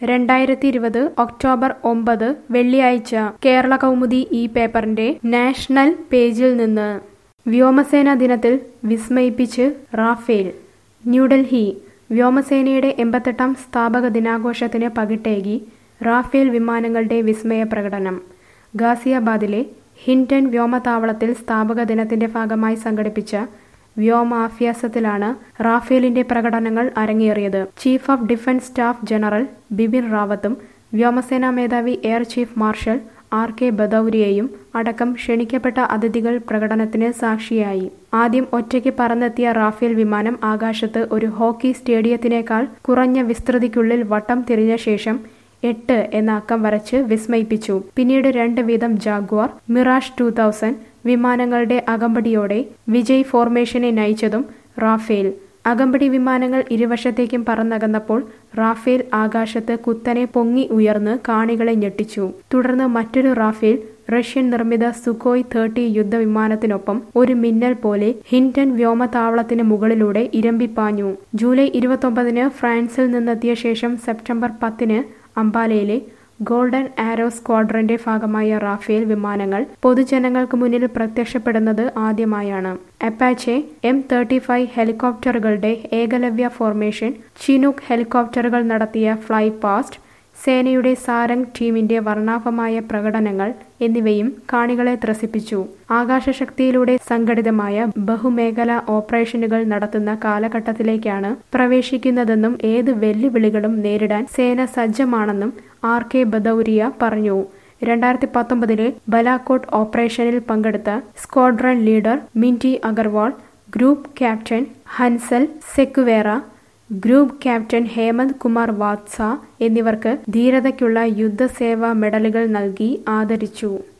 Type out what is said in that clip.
രണ്ടായിരത്തി ഇരുപത് ഒക്ടോബർ ഒമ്പത് വെള്ളിയാഴ്ച കേരള കൗമുദി ഈ പേപ്പറിന്റെ നാഷണൽ പേജിൽ നിന്ന് വ്യോമസേനാ ദിനത്തിൽ വിസ്മയിപ്പിച്ച് റാഫേൽ ന്യൂഡൽഹി വ്യോമസേനയുടെ എൺപത്തെട്ടാം സ്ഥാപക ദിനാഘോഷത്തിന് പകിട്ടേകി റാഫേൽ വിമാനങ്ങളുടെ വിസ്മയ പ്രകടനം ഗാസിയാബാദിലെ ഹിൻഡൻ വ്യോമതാവളത്തിൽ സ്ഥാപക ദിനത്തിന്റെ ഭാഗമായി സംഘടിപ്പിച്ച വ്യോമാഭ്യാസത്തിലാണ് റാഫേലിന്റെ പ്രകടനങ്ങൾ അരങ്ങേറിയത് chief of defence staff general Bipin റാവത്തും വ്യോമസേനാ മേധാവി air chief marshal R K ബദൌരിയയും അടക്കം ക്ഷണിക്കപ്പെട്ട അതിഥികൾ പ്രകടനത്തിന് സാക്ഷിയായി ആദ്യം ഒറ്റയ്ക്ക് പറന്നെത്തിയ റാഫേൽ വിമാനം ആകാശത്ത് ഒരു ഹോക്കി സ്റ്റേഡിയത്തിനേക്കാൾ കുറഞ്ഞ വിസ്തൃതിക്കുള്ളിൽ വട്ടം തിരിഞ്ഞ ശേഷം എട്ട് എന്ന അക്കം വരച്ച് വിസ്മയിപ്പിച്ചു പിന്നീട് രണ്ട് വീതം ജാഗ്വാർ മിറാഷ് ടൂ തൗസൻഡ് വിമാനങ്ങളുടെ അകമ്പടിയോടെ വിജയ് ഫോർമേഷനെ നയിച്ചതും റാഫേൽ അകമ്പടി വിമാനങ്ങൾ ഇരുവശത്തേക്കും പറന്നകന്നപ്പോൾ റാഫേൽ ആകാശത്ത് കുത്തനെ പൊങ്ങി ഉയർന്ന് കാണികളെ ഞെട്ടിച്ചു തുടർന്ന് മറ്റൊരു റാഫേൽ റഷ്യൻ നിർമ്മിത സുഖോയ് തേർട്ടി യുദ്ധവിമാനത്തിനൊപ്പം ഒരു മിന്നൽ പോലെ ഹിൻഡൻ വ്യോമതാവളത്തിന് മുകളിലൂടെ ഇരമ്പിപ്പാഞ്ഞു ജൂലൈ ഇരുപത്തൊമ്പതിന് ഫ്രാൻസിൽ നിന്നെത്തിയ ശേഷം സെപ്റ്റംബർ പത്തിന് അംബാലയിലെ ഗോൾഡൻ ആരോ സ്ക്വാഡ്രന്റെ ഭാഗമായ റാഫേൽ വിമാനങ്ങൾ പൊതുജനങ്ങൾക്ക് മുന്നിൽ പ്രത്യക്ഷപ്പെടുന്നത് ആദ്യമായാണ് അപ്പാച്ചെ എം തേർട്ടി ഫൈവ് ഹെലികോപ്റ്ററുകളുടെ ഏകലവ്യ ഫോർമേഷൻ ചിനൂക്ക് ഹെലികോപ്റ്ററുകൾ നടത്തിയ ഫ്ലൈ പാസ്റ്റ് സേനയുടെ സാരംഗ് ടീമിന്റെ വർണ്ണാഭമായ പ്രകടനങ്ങൾ എന്നിവയും കാണികളെ ത്രസിപ്പിച്ചു ആകാശശക്തിയിലൂടെ സംഘടിതമായ ബഹുമേഖലാ ഓപ്പറേഷനുകൾ നടത്തുന്ന കാലഘട്ടത്തിലേക്കാണ് പ്രവേശിക്കുന്നതെന്നും ഏത് വെല്ലുവിളികളും നേരിടാൻ സേന സജ്ജമാണെന്നും ആർ കെ ബദൌരിയ പറഞ്ഞു രണ്ടായിരത്തി പത്തൊമ്പതിലെ ബലാക്കോട്ട് ഓപ്പറേഷനിൽ പങ്കെടുത്ത squadron leader Minty Agarwal group captain Hansel Sequeira group captain Hemant Kumar Vatsa എന്നിവർക്ക് ധീരതയ്ക്കുള്ള യുദ്ധസേവാ മെഡലുകൾ നൽകി ആദരിച്ചു